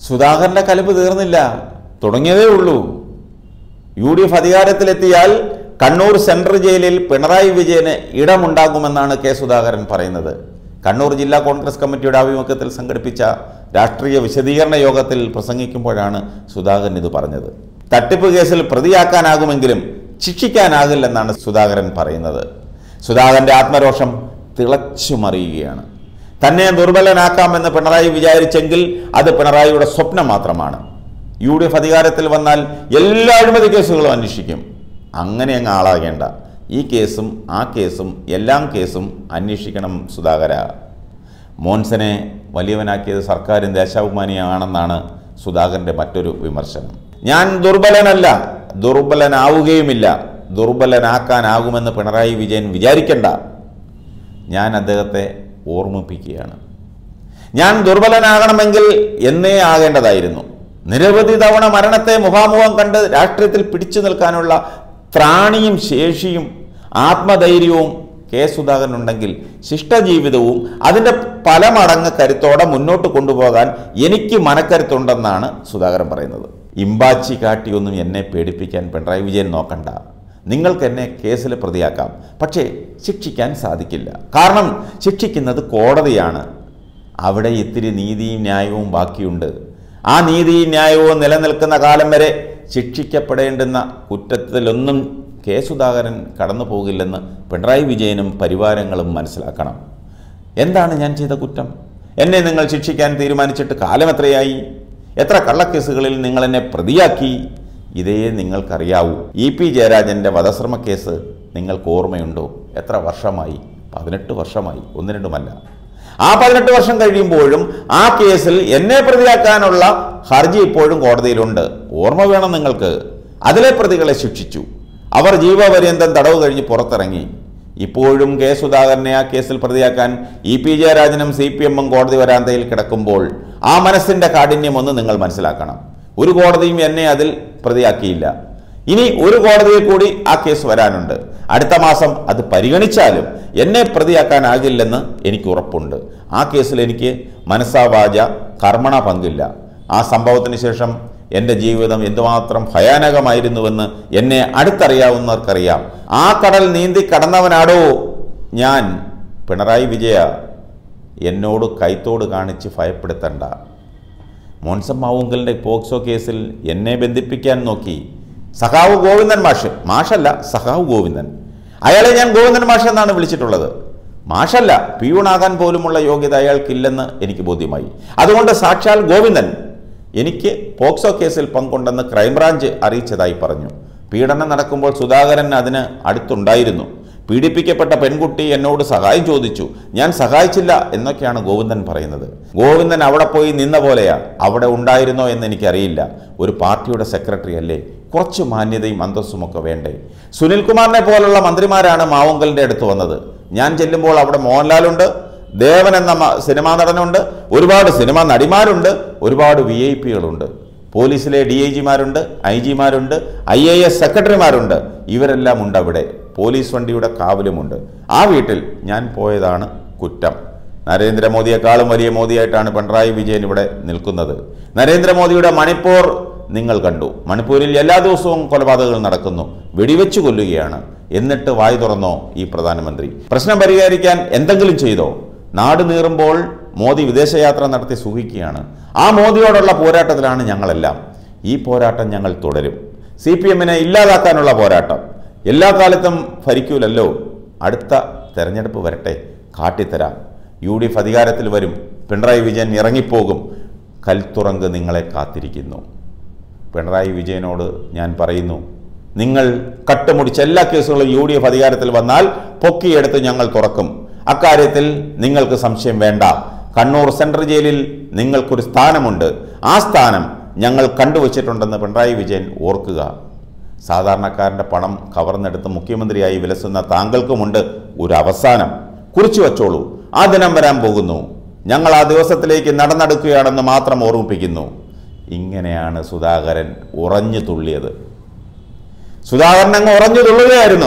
സുധാകരന്റെ കലിപ്പ് തീർന്നില്ല തുടങ്ങിയതേ ഉള്ളൂ യു ഡി എഫ് അധികാരത്തിലെത്തിയാൽ കണ്ണൂർ സെൻട്രൽ ജയിലിൽ പിണറായി വിജയന് ഇടമുണ്ടാകുമെന്നാണ് കെ സുധാകരൻ പറയുന്നത് കണ്ണൂർ ജില്ലാ കോൺഗ്രസ് കമ്മിറ്റിയുടെ ആഭിമുഖ്യത്തിൽ സംഘടിപ്പിച്ച രാഷ്ട്രീയ വിശദീകരണ യോഗത്തിൽ പ്രസംഗിക്കുമ്പോഴാണ് സുധാകരൻ ഇത് പറഞ്ഞത് തട്ടിപ്പ് കേസിൽ പ്രതിയാക്കാനാകുമെങ്കിലും ശിക്ഷിക്കാനാകില്ലെന്നാണ് സുധാകരൻ പറയുന്നത് സുധാകരന്റെ ആത്മരോഷം തിളച്ചു മറിയുകയാണ് തന്നെ ദുർബലനാക്കാമെന്ന് പിണറായി വിചാരിച്ചെങ്കിൽ അത് പിണറായിയുടെ സ്വപ്നം മാത്രമാണ് യു ഡി എഫ് അധികാരത്തിൽ വന്നാൽ എല്ലാ അഴിമതി കേസുകളും അന്വേഷിക്കും അങ്ങനെ അങ്ങ് ആളാകേണ്ട ഈ കേസും ആ കേസും എല്ലാം കേസും അന്വേഷിക്കണം സുധാകര മോൻസനെ വലിയവനാക്കിയത് സർക്കാരും ദേശാഭിമാനിയാണെന്നാണ് സുധാകരൻ്റെ മറ്റൊരു വിമർശനം ഞാൻ ദുർബലനല്ല ദുർബലനാവുകയുമില്ല ദുർബലനാക്കാനാകുമെന്ന് പിണറായി വിജയൻ വിചാരിക്കണ്ട ഞാൻ അദ്ദേഹത്തെ ഓർമ്മിപ്പിക്കുകയാണ് ഞാൻ ദുർബലനാകണമെങ്കിൽ എന്നേ ആകേണ്ടതായിരുന്നു നിരവധി തവണ മരണത്തെ മുഖാമുഖം കണ്ട് രാഷ്ട്രീയത്തിൽ പിടിച്ചു നിൽക്കാനുള്ള ത്രാണിയും ശേഷിയും ആത്മധൈര്യവും കെ സുധാകരനുണ്ടെങ്കിൽ ശിഷ്ടജീവിതവും അതിൻ്റെ പല മടങ്ങ് കരുത്തോടെ മുന്നോട്ട് കൊണ്ടുപോകാൻ എനിക്ക് മനക്കരുത്തുണ്ടെന്നാണ് സുധാകരൻ പറയുന്നത് ഇമ്പാച്ചി കാട്ടിയൊന്നും എന്നെ പേടിപ്പിക്കാൻ പിണറായി വിജയൻ നോക്കണ്ട നിങ്ങൾക്ക് എന്നെ കേസിൽ പ്രതിയാക്കാം പക്ഷേ ശിക്ഷിക്കാൻ സാധിക്കില്ല കാരണം ശിക്ഷിക്കുന്നത് കോടതിയാണ് അവിടെ ഇത്തിരി നീതിയും ന്യായവും ബാക്കിയുണ്ട് ആ നീതിയും ന്യായവും നിലനിൽക്കുന്ന കാലം വരെ ശിക്ഷിക്കപ്പെടേണ്ടുന്ന കുറ്റത്തിലൊന്നും കെ സുധാകരൻ കടന്നു പോകില്ലെന്ന് പിണറായി വിജയനും പരിവാരങ്ങളും മനസ്സിലാക്കണം എന്താണ് ഞാൻ ചെയ്ത കുറ്റം എന്നെ നിങ്ങൾ ശിക്ഷിക്കാൻ തീരുമാനിച്ചിട്ട് കാലം എത്രയായി എത്ര കള്ളക്കേസുകളിൽ നിങ്ങൾ എന്നെ പ്രതിയാക്കി ഇതേ നിങ്ങൾക്കറിയാവൂ ഇ പി ജയരാജൻ്റെ വധശ്രമ കേസ് നിങ്ങൾക്ക് ഓർമ്മയുണ്ടോ എത്ര വർഷമായി പതിനെട്ട് വർഷമായി ഒന്ന് രണ്ടുമല്ല ആ പതിനെട്ട് വർഷം കഴിയുമ്പോഴും ആ കേസിൽ എന്നെ പ്രതിയാക്കാനുള്ള ഹർജി ഇപ്പോഴും കോടതിയിലുണ്ട് ഓർമ്മ വേണം നിങ്ങൾക്ക് അതിലെ പ്രതികളെ ശിക്ഷിച്ചു അവർ ജീവപര്യന്തം തടവ് കഴിഞ്ഞ് പുറത്തിറങ്ങി ഇപ്പോഴും കെ സുധാകരനെ ആ കേസിൽ പ്രതിയാക്കാൻ ഇ പി ജയരാജനും സി പി എമ്മും കോടതി വരാന്തയിൽ കിടക്കുമ്പോൾ ആ മനസ്സിന്റെ കാഠിന്യം ഒന്ന് നിങ്ങൾ മനസ്സിലാക്കണം ഒരു കോടതിയും എന്നെ അതിൽ പ്രതിയാക്കിയില്ല ഇനി ഒരു കോടതിയിൽ കൂടി ആ കേസ് വരാനുണ്ട് അടുത്ത മാസം അത് പരിഗണിച്ചാലും എന്നെ പ്രതിയാക്കാനാകില്ലെന്ന് എനിക്ക് ഉറപ്പുണ്ട് ആ കേസിൽ എനിക്ക് മനസ്സാവാച കർമ്മണ പങ്കില്ല ആ സംഭവത്തിന് ശേഷം എൻ്റെ ജീവിതം എന്തുമാത്രം ഭയാനകമായിരുന്നുവെന്ന് എന്നെ അടുത്തറിയാവുന്നവർക്കറിയാം ആ കടൽ നീന്തി കടന്നവനാടോ ഞാൻ പിണറായി വിജയ എന്നോട് കൈത്തോട് കാണിച്ച് ഭയപ്പെടുത്തണ്ട മോൻസം മാവുങ്കലിൻ്റെ പോക്സോ കേസിൽ എന്നെ ബന്ധിപ്പിക്കാൻ നോക്കി സഖാവ് ഗോവിന്ദൻ മാഷ് മാഷല്ല സഖാവ് ഗോവിന്ദൻ അയാളെ ഞാൻ ഗോവിന്ദൻ മാഷ് എന്നാണ് വിളിച്ചിട്ടുള്ളത് മാഷല്ല പിയൂണാകാൻ പോലുമുള്ള യോഗ്യത അയാൾക്കില്ലെന്ന് എനിക്ക് ബോധ്യമായി അതുകൊണ്ട് സാക്ഷാൽ ഗോവിന്ദൻ എനിക്ക് പോക്സോ കേസിൽ പങ്കുണ്ടെന്ന് ക്രൈംബ്രാഞ്ച് അറിയിച്ചതായി പറഞ്ഞു പീഡനം നടക്കുമ്പോൾ സുധാകരൻ അതിന് അടുത്തുണ്ടായിരുന്നു പീഡിപ്പിക്കപ്പെട്ട പെൺകുട്ടി എന്നോട് സഹായം ചോദിച്ചു ഞാൻ സഹായിച്ചില്ല എന്നൊക്കെയാണ് ഗോവിന്ദൻ പറയുന്നത് ഗോവിന്ദൻ അവിടെ പോയി നിന്ന പോലെയാ അവിടെ ഉണ്ടായിരുന്നോ എന്ന് എനിക്കറിയില്ല ഒരു പാർട്ടിയുടെ സെക്രട്ടറി അല്ലേ കുറച്ച് മാന്യതയും അന്തസ്സുമൊക്കെ വേണ്ടേ സുനിൽകുമാറിനെ പോലുള്ള മന്ത്രിമാരാണ് മാവുങ്കലിൻ്റെ അടുത്ത് വന്നത് ഞാൻ ചെല്ലുമ്പോൾ അവിടെ മോഹൻലാലുണ്ട് ദേവൻ എന്ന മ- സിനിമാ നടനുണ്ട് ഒരുപാട് സിനിമാ നടിമാരുണ്ട് ഒരുപാട് വി ഐ പികളുണ്ട് പോലീസിലെ ഡി ഐ ജിമാരുണ്ട് ഐ ജിമാരുണ്ട് ഐ എ എസ് സെക്രട്ടറിമാരുണ്ട് ഇവരെല്ലാം ഉണ്ട് അവിടെ പോലീസ് വണ്ടിയുടെ കാവലുമുണ്ട് ആ വീട്ടിൽ ഞാൻ പോയതാണ് കുറ്റം നരേന്ദ്രമോദിയെക്കാളും വലിയ മോദിയായിട്ടാണ് പിണറായി വിജയൻ ഇവിടെ നിൽക്കുന്നത് നരേന്ദ്രമോദിയുടെ മണിപ്പൂർ നിങ്ങൾ കണ്ടു മണിപ്പൂരിൽ എല്ലാ ദിവസവും കൊലപാതകങ്ങൾ നടക്കുന്നു വെടിവെച്ച് കൊല്ലുകയാണ് എന്നിട്ട് വായി തുറന്നോ ഈ പ്രധാനമന്ത്രി പ്രശ്നം പരിഹരിക്കാൻ എന്തെങ്കിലും ചെയ്തോ നാട് നീറുമ്പോൾ മോദി വിദേശയാത്ര നടത്തി സുഖിക്കുകയാണ് ആ മോദിയോടുള്ള പോരാട്ടത്തിലാണ് ഞങ്ങളെല്ലാം ഈ പോരാട്ടം ഞങ്ങൾ തുടരും സി പി എമ്മിനെ ഇല്ലാതാക്കാനുള്ള പോരാട്ടം എല്ലാ കാലത്തും ഭരിക്കൂലല്ലോ അടുത്ത തെരഞ്ഞെടുപ്പ് വരട്ടെ കാട്ടിത്തരാം യു ഡി എഫ് അധികാരത്തിൽ വരും പിണറായി വിജയൻ ഇറങ്ങിപ്പോകും കൽത്തുറങ്ക് നിങ്ങളെ കാത്തിരിക്കുന്നു പിണറായി വിജയനോട് ഞാൻ പറയുന്നു നിങ്ങൾ കട്ടുമുടിച്ച എല്ലാ കേസുകളും യു ഡി എഫ് അധികാരത്തിൽ വന്നാൽ പൊക്കിയെടുത്ത് ഞങ്ങൾ തുറക്കും അക്കാര്യത്തിൽ നിങ്ങൾക്ക് സംശയം വേണ്ട കണ്ണൂർ സെൻട്രൽ ജയിലിൽ നിങ്ങൾക്കൊരു സ്ഥാനമുണ്ട് ആ സ്ഥാനം ഞങ്ങൾ കണ്ടുവച്ചിട്ടുണ്ടെന്ന് പിണറായി വിജയൻ ഓർക്കുക സാധാരണക്കാരൻ്റെ പണം കവർന്നെടുത്ത് മുഖ്യമന്ത്രിയായി വിലസുന്ന താങ്കൾക്കുമുണ്ട് ഒരു അവസാനം കുറിച്ചു വച്ചോളൂ ആ ദിനം വരാൻ പോകുന്നു ഞങ്ങൾ ആ ദിവസത്തിലേക്ക് നടന്നെടുക്കുകയാണെന്ന് മാത്രം ഓർമ്മിപ്പിക്കുന്നു ഇങ്ങനെയാണ് സുധാകരൻ ഉറഞ്ഞു തുള്ളിയത് സുധാകരൻ അങ്ങ് ഉറഞ്ഞു തുള്ളുകയായിരുന്നു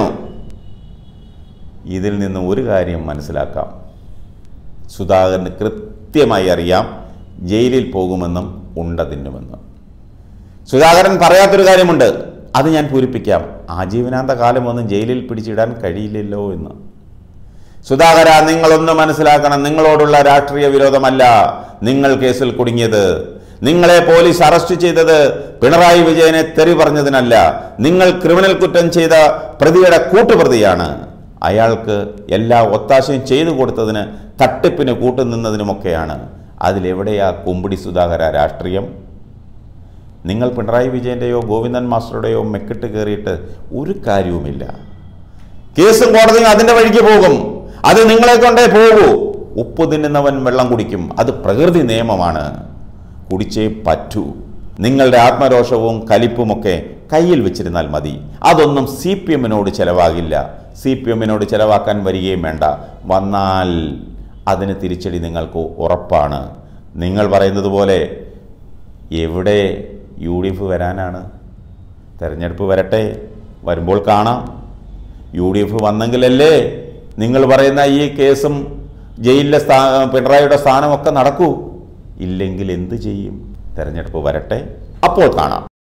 ഇതിൽ നിന്ന് ഒരു കാര്യം മനസ്സിലാക്കാം സുധാകരന് കൃത്യമായി അറിയാം ജയിലിൽ പോകുമെന്നും ഉണ്ട തിന്നുമെന്ന് സുധാകരൻ പറയാത്തൊരു കാര്യമുണ്ട് അത് ഞാൻ പൂരിപ്പിക്കാം ആജീവനാന്ത കാലമൊന്നും ജയിലിൽ പിടിച്ചിടാൻ കഴിയില്ലല്ലോ എന്ന് സുധാകര നിങ്ങളൊന്ന് മനസ്സിലാക്കണം നിങ്ങളോടുള്ള രാഷ്ട്രീയ വിരോധമല്ല നിങ്ങൾ കേസിൽ കുടുങ്ങിയത് നിങ്ങളെ പോലീസ് അറസ്റ്റ് ചെയ്തത് പിണറായി വിജയനെ തെറി പറഞ്ഞതിനല്ല നിങ്ങൾ ക്രിമിനൽ കുറ്റം ചെയ്ത പ്രതിയുടെ കൂട്ടുപ്രതിയാണ് അയാൾക്ക് എല്ലാ ഒത്താശയും ചെയ്തു കൊടുത്തതിന് തട്ടിപ്പിന് കൂട്ടുനിന്നതിനുമൊക്കെയാണ് അതിലെവിടെയാ കുമ്പിടി സുധാകര രാഷ്ട്രീയം നിങ്ങൾ പിണറായി വിജയൻ്റെയോ ഗോവിന്ദൻ മാസ്റ്ററുടെയോ മെക്കിട്ട് കയറിയിട്ട് ഒരു കാര്യവുമില്ല കേസും കോടതിയും അതിൻ്റെ വഴിക്ക് പോകും അത് നിങ്ങളെ കൊണ്ടേ പോകൂ ഉപ്പ് തിന്നുന്നവൻ വെള്ളം കുടിക്കും അത് പ്രകൃതി നിയമമാണ് കുടിച്ചേ പറ്റൂ നിങ്ങളുടെ ആത്മരോഷവും കലിപ്പുമൊക്കെ കയ്യിൽ വെച്ചിരുന്നാൽ മതി അതൊന്നും സി പി എമ്മിനോട് ചിലവാകില്ല സി പി എമ്മിനോട് ചിലവാക്കാൻ വരികയും വേണ്ട വന്നാൽ അതിന് തിരിച്ചടി നിങ്ങൾക്ക് ഉറപ്പാണ് നിങ്ങൾ പറയുന്നത് പോലെ എവിടെ യു ഡി എഫ് വരാനാണ് തെരഞ്ഞെടുപ്പ് വരട്ടെ വരുമ്പോൾ കാണാം യു ഡി എഫ് വന്നെങ്കിലല്ലേ നിങ്ങൾ പറയുന്ന ഈ കേസും ജയിലിലെ സ്ഥാ പിണറായിയുടെ സ്ഥാനമൊക്കെ നടക്കൂ ഇല്ലെങ്കിൽ എന്ത് ചെയ്യും തെരഞ്ഞെടുപ്പ് വരട്ടെ അപ്പോൾ കാണാം